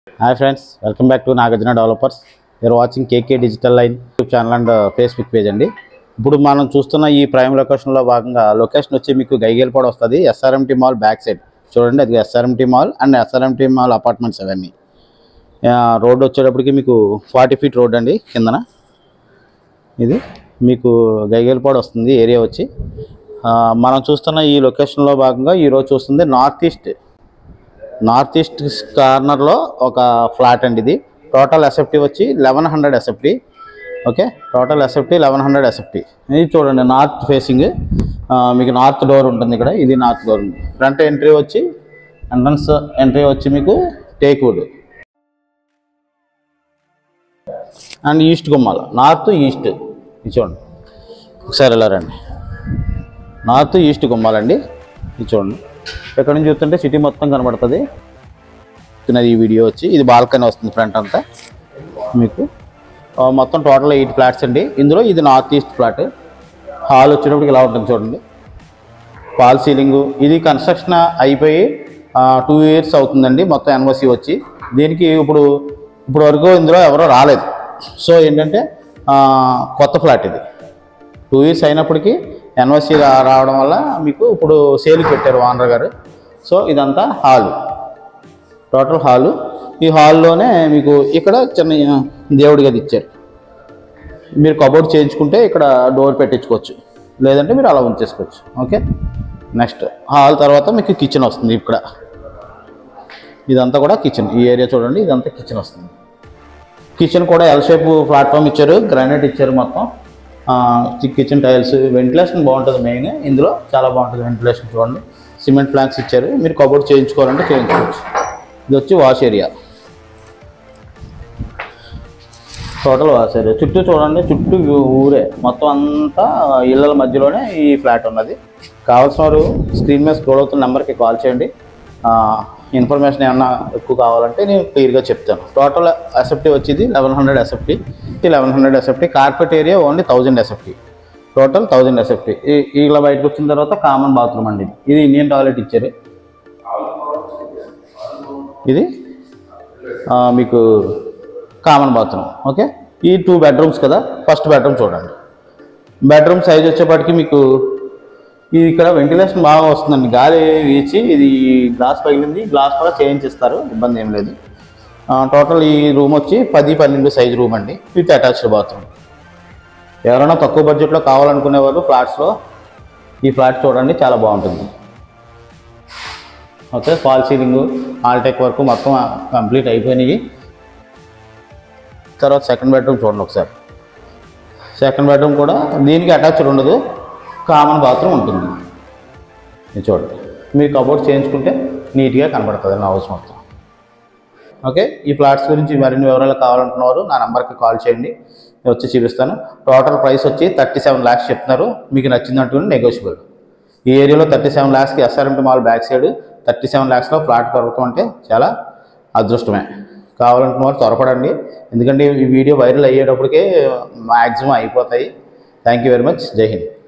Hi friends welcome back to Nagarjuna developers మీరు watching KK digital line YouTube channel and Facebook page అండి ఇప్పుడు మనం చూస్తున్న ఈ ప్రైమ్ లొకేషన్లో భాగంగా లొకేషన్ వచ్చి మీకు గైగేల్పాడు వస్తుంది ఎస్ఆర్ఎంటీ మాల్ బ్యాక్ సైడ్ చూడండి అది SRMT mall and SRMT mall apartments అవన్నీ రోడ్ వచ్చేటప్పటికి మీకు ఫార్టీ ఫీట్ రోడ్ అండి కిందన ఇది మీకు గైగేల్పాడు వస్తుంది ఏరియా వచ్చి ఆ, మనం చూస్తున్న ఈ లొకేషన్లో భాగంగా ఈరోజు చూస్తుంది నార్త్ ఈస్ట్ నార్త్ ఈస్ట్ కార్నర్లో ఒక ఫ్లాట్ అండి ఇది టోటల్ ఎస్ఎఫ్టీ వచ్చి eleven hundred SFT okay total SFT eleven hundred SFT ఇది చూడండి నార్త్ ఫేసింగ్ మీకు నార్త్ డోర్ ఉంటుంది ఇక్కడ ఇది నార్త్ డోర్ ఉంది ఫ్రంట్ ఎంట్రీ వచ్చి ఎంట్రన్స్ ఎంట్రీ వచ్చి మీకు టేక్ వుడ్ అండ్ ఈస్ట్ గుమ్మాల నార్త్ ఈస్ట్ ఇది చూడండి ఒకసారి ఇలా రండి నార్త్ ఈస్ట్ గుమ్మాలండి ఇది చూడండి ఇక్కడ నుంచి చూస్తుంటే సిటీ మొత్తం కనబడుతుంది ఇది ఈ వీడియో వచ్చి ఇది బాల్కనీ వస్తుంది ఫ్రంట్ అంతా మీకు ఆ, మొత్తం టోటల్ ఎయిట్ ఫ్లాట్స్ అండి ఇందులో ఇది నార్త్ ఈస్ట్ ఫ్లాట్ హాల్ వచ్చేటప్పటికి ఇలా ఉంటుంది చూడండి ఫాల్ సీలింగ్ ఇది కన్స్ట్రక్షన్ అయిపోయి టూ ఇయర్స్ అవుతుందండి మొత్తం ఎన్ఓసి వచ్చి దీనికి ఇప్పుడు ఇప్పుడు వరకు ఇందులో ఎవరో రాలేదు సో ఏంటంటే ఆ, కొత్త ఫ్లాట్ ఇది టూ ఇయర్స్ అయినప్పటికీ ఎన్ఓసి రావడం వల్ల మీకు ఇప్పుడు సేల్కి పెట్టారు ఓనర్ గారు సో ఇదంతా హాలు టోటల్ హాలు ఈ హాల్లోనే మీకు ఇక్కడ చిన్న దేవుడి గది ఇచ్చారు మీరు కబోర్డ్ చేయించుకుంటే ఇక్కడ డోర్ పెట్టించుకోవచ్చు లేదంటే మీరు అలా ఉంచేసుకోవచ్చు ఓకే నెక్స్ట్ హాల్ తర్వాత మీకు కిచెన్ వస్తుంది ఇక్కడ ఇదంతా కూడా కిచెన్ ఈ ఏరియా చూడండి ఇదంతా కిచెన్ వస్తుంది కిచెన్ కూడా ఎల్ షేప్ ప్లాట్ఫామ్ ఇచ్చారు గ్రానైట్ ఇచ్చారు మొత్తం కిచెన్ టైల్స్ వెంటిలేషన్ బాగుంటుంది మెయిన్ ఇందులో చాలా బాగుంటుంది వెంటిలేషన్ చూడండి సిమెంట్ ప్లాంక్స్ ఇచ్చారు మీరు కబోర్డ్ చేయించుకోవాలంటే చేయించుకోవచ్చు ఇది వచ్చి wash area total wash area చుట్టూ చూడండి చుట్టూ ఊరే మొత్తం అంతా ఇళ్ళల మధ్యలోనే ఈ ఫ్లాట్ ఉన్నది కావాల్సిన వారు స్క్రీన్ మీద స్క్రోల్ అవుతున్న నెంబర్కి కాల్ చేయండి ఇన్ఫర్మేషన్ ఏమన్నా ఎక్కువ కావాలంటే నేను క్లియర్గా చెప్తాను టోటల్ ఎస్ఎఫ్టీ వచ్చేది eleven hundred SFT eleven hundred SFT carpet area only thousand SFT total thousand SFT ఇలా బయటకు వచ్చిన తర్వాత కామన్ బాత్రూమ్ అండి ఇది. ఇది ఇండియన్ టాయిలెట్ ఇచ్చారు ఇది ఆ, మీకు కామన్ బాత్రూమ్ ఓకే ఈ టూ బెడ్రూమ్స్ కదా ఫస్ట్ బెడ్రూమ్ చూడండి బెడ్రూమ్ సైజ్ వచ్చేప్పటికి మీకు ఇది ఇక్కడ వెంటిలేషన్ బాగా వస్తుందండి గాలి వీచి ఇది గ్లాస్ పగిలింది గ్లాస్ కూడా చేంజ్ ఇస్తారు ఇబ్బంది ఏం లేదు ఆ, టోటల్ ఈ రూమ్ వచ్చి పది పన్నెండు సైజ్ రూమ్ అండి విత్ అటాచ్డ్ బాత్రూమ్ ఎవరైనా తక్కువ బడ్జెట్లో కావాలనుకునే వాళ్ళు ఫ్లాట్స్లో ఈ ఫ్లాట్ చూడండి చాలా బాగుంటుంది okay false ceiling Altech work మొత్తం కంప్లీట్ అయిపోయినాయి తర్వాత సెకండ్ బెడ్రూమ్ చూడండి ఒకసారి సెకండ్ బెడ్రూమ్ కూడా దీనికి అటాచ్డ్ ఉండదు కామన్ బాత్రూమ్ ఉంటుంది ఇది చూడండి మీరు కబోర్డ్ చేయించుకుంటే నీట్గా కనబడుతుంది నా హౌస్ మొత్తం ఓకే ఈ ఫ్లాట్స్ గురించి మరిన్ని వివరాలు కావాలనుకున్నవారు నా నెంబర్కి కాల్ చేయండి నేను వచ్చి చూపిస్తాను టోటల్ ప్రైస్ వచ్చి థర్టీ సెవెన్ ల్యాక్స్ చెప్తున్నారు మీకు నచ్చిందంటూ నెగోషియబుల్ ఈ ఏరియాలో థర్టీ సెవెన్ ల్యాక్స్కి SRMT mall back side thirty seven ల్యాక్స్లో ఫ్లాట్ దొరకడం అంటే చాలా అదృష్టమే కావాలనుకున్న వారు త్వరపడండి ఎందుకంటే ఈ వీడియో వైరల్ అయ్యేటప్పటికే మ్యాక్సిమం అయిపోతాయి thank you very much Jai Hind